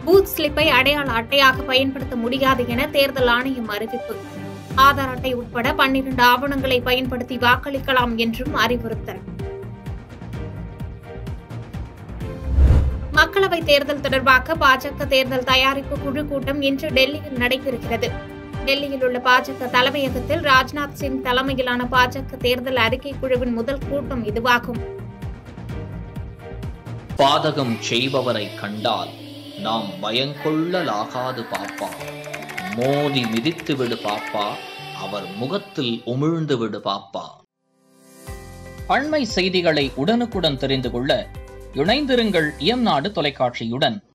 booth ஸ்லிப்பை அடையாள அட்டையாக பயன்படுத்த முடியாது என தேர்தல் ஆணையம் அறிவிப்பு ஆதார் அட்டை உட்பட பன்னிரண்டு ஆவணங்களை பயன்படுத்தி வாக்களிக்கலாம் என்றும் அறிவுறுத்தல் மக்களவைத் தேர்தல் தொடர்பாக பாஜக தேர்தல் தயாரிப்பு குழு கூட்டம் இன்று டெல்லியில் நடைபெறுகிறது டெல்லியில் உள்ள பாஜக தலைமையகத்தில் ராஜ்நாத் சிங் தலைமையிலான பாஜக தேர்தல் அறிக்கை குழுவின் முதல் கூட்டம் இதுவாகும் பாதகம் செய்பவரை கண்டால் நாம் பயங்கொள்ளலாகாது பாப்பா மோதி மிதித்து விடு பாப்பா அவர் முகத்தில் உமிழ்ந்து விடு பாப்பா அண்மை செய்திகளை உடனுக்குடன் தெரிந்து கொள்ள இணைந்திருங்கள் இயம்நாடு தொலைக்காட்சியுடன்